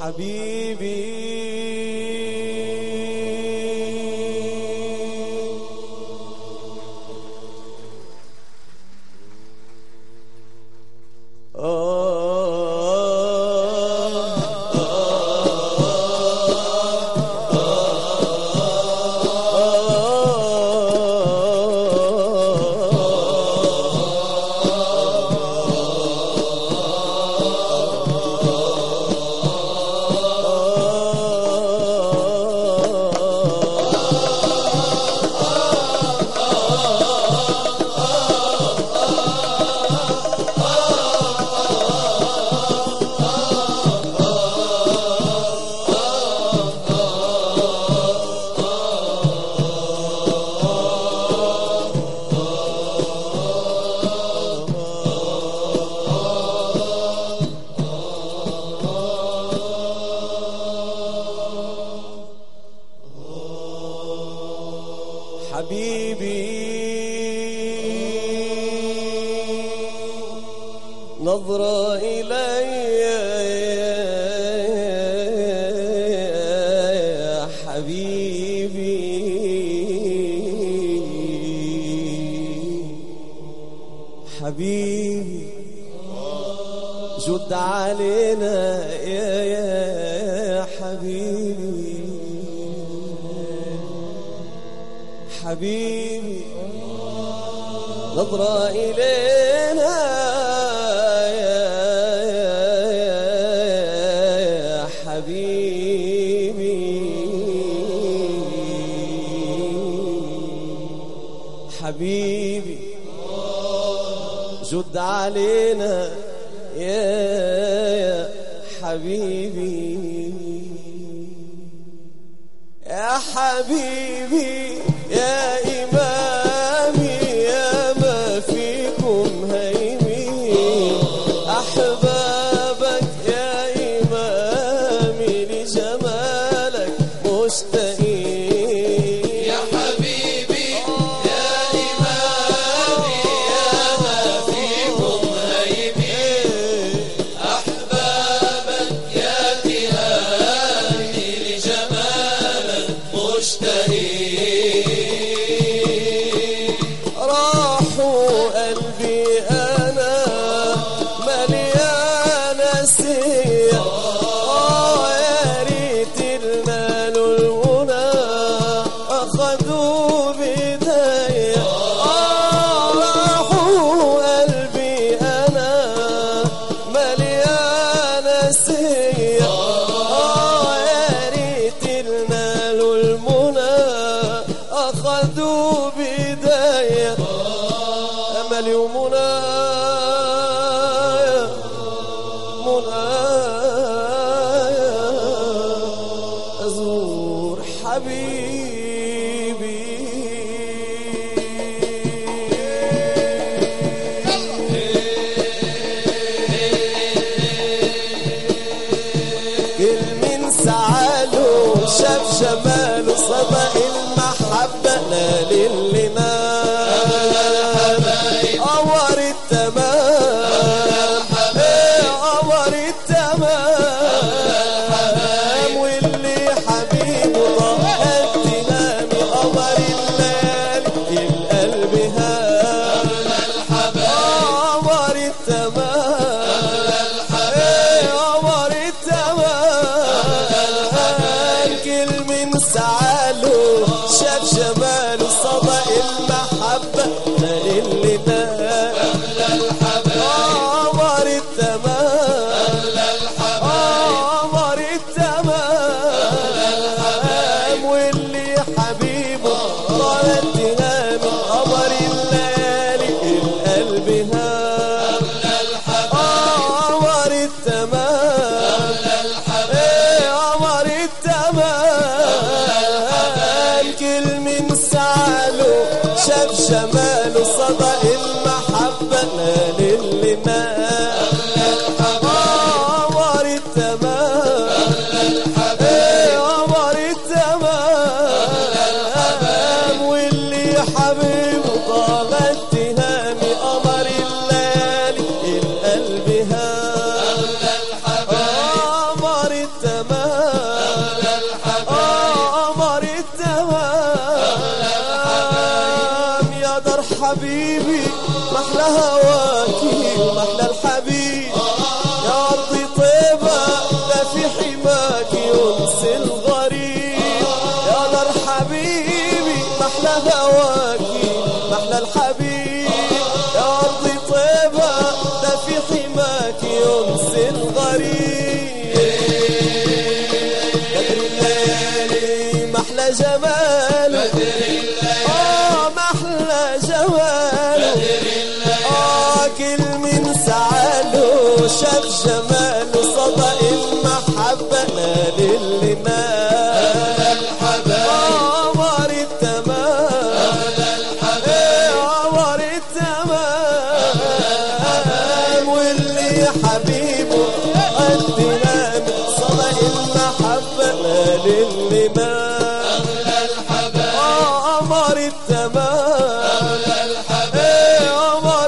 حبيبي حبيبي نظرة إلي يا حبيبي حبيبي جد علينا يا يا حبيبي حبيبي نظرة إلينا يا يا حبيبي حبيبي جد علينا يا يا حبيبي يا حبيبي يا إمامي يا ما فيكم هيمين أحبابك يا إمامي لجمالك مشتاقين يا حبيبي يا إمامي يا ما فيكم هيبين أحبابك يا تهامي لجمالك مشتهين راحوا قلبي انا مليانه سيا اه يا ريت المال والغنى اخذوا بداية اه راحوا قلبي انا مليانه سيا اه يا ريت المال والمنى اخذوا بداية املي ومنايا منايا ازور حبيبي كل من سعاله شاف جماله صدق المحبة لا للنا قمر التمام إيه قمر التمام واللي حبيبه ضاع التهامي قمر الليالي القلب هام قمر التمام إيه قمر التمام كل من سعاله جماله اه محلى جماله اه كل من سعاله شاف جماله صدق المحبة نال اللي نال عمر التمام ايه عمر التمام واللي حبيبه قدنا صدق المحبة نال اللي نال عمر التمام ايه عمر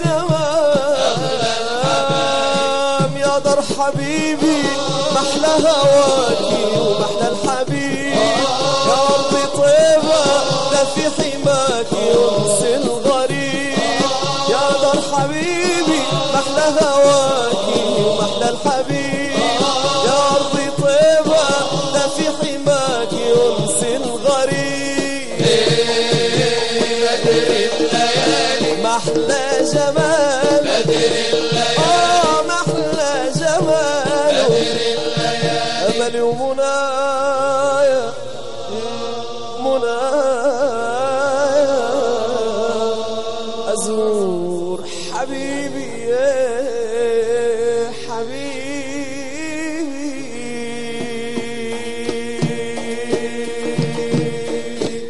التمام يا دار حبيبي محلى هواكي ومحلى الحبيب يا ارض طيبة ده في حماكي انس الغريب يا دار حبيبي محلى هواكي ومحلى الحبيب يا ارض طيبة ده في حماكي انس الغريب محلى جمال اه محلى جمال امل ومنايا منايا ازور حبيبي يا حبيبي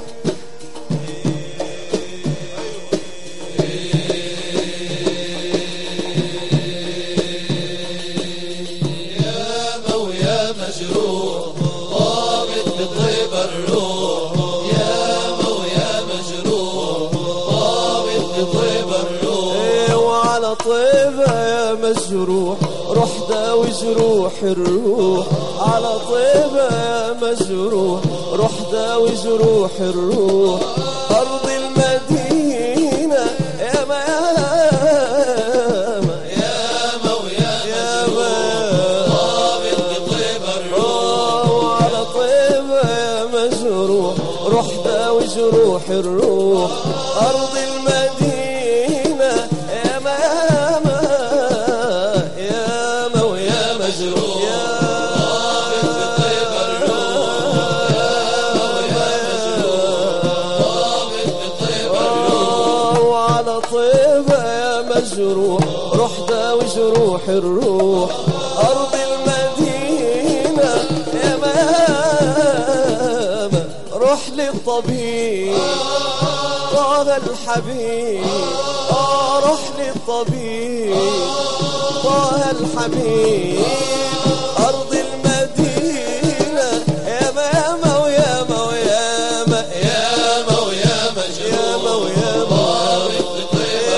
ويا مجروح ضابط بطيب الروح يا ويا مجروح ضابط بطيب الروح إيه وعلى طيبة يا مجروح روح داوي جروح الروح على طيبة يا مجروح روح داوي جروح الروح أرض المدينة يا ما يا ما يا ويا يا ما ضابط بطيب الروح وعلى طيبة يا مجروح روح داوي جروح الروح أرض المدينة يا ما يا ما يا ما ويا مجروح يا وعلى طيبة يا مجروح روح داوي جروح الروح أرض المدينة يا ماما روح للطبيب طه الحبيب آه روح للطبيب طه الحبيب أرض المدينة يا ماما وياما وياما يا ويا مجروح ياما وياما ضابط بطيب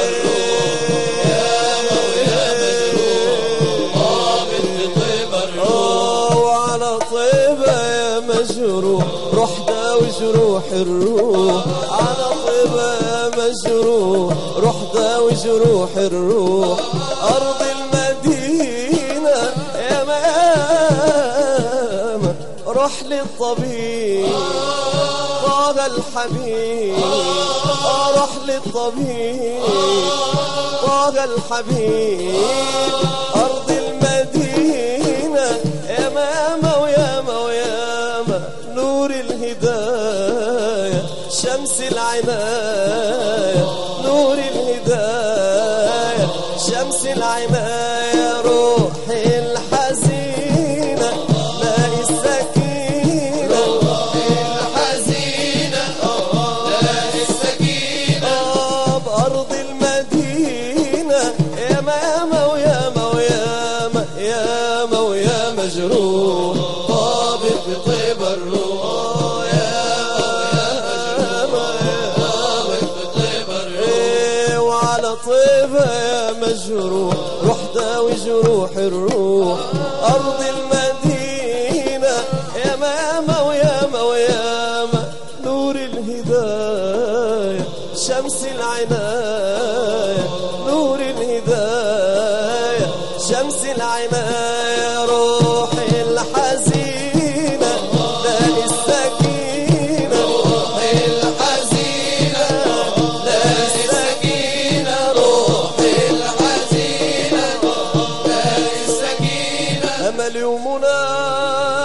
الروح ضابط بطيب الروح آه وعلى طيبة يا مجروح روح داوي جروح الروح على طيبة يا مجروح روح داوي جروح الروح أرض المدينة يا ماما روح للطبيب طه الحبيب آه روح للطبيب طه الحبيب أرض المدينة يا ماما وياما وياما نور الهداية شمس العناية نور الهداية شمس العناية روحي الحزينة لاقي السكينة الحزينة لا السكينة آه بأرض المدينة يا ماما وياما وياما ياما ويا مجروح ضابط بطيب الروح ضابط بطيب الروح إيه وعلى طيبة يا مجروح روح داوي جروح الروح أرض المدينة يا ماما وياما وياما نور الهداية شمس العناية نور الهداية شمس العناية روحي الحزينة لاقي السكينة روحي الحزينة لا السكينة روحي الحزينة لا السكينة أملي ومنايا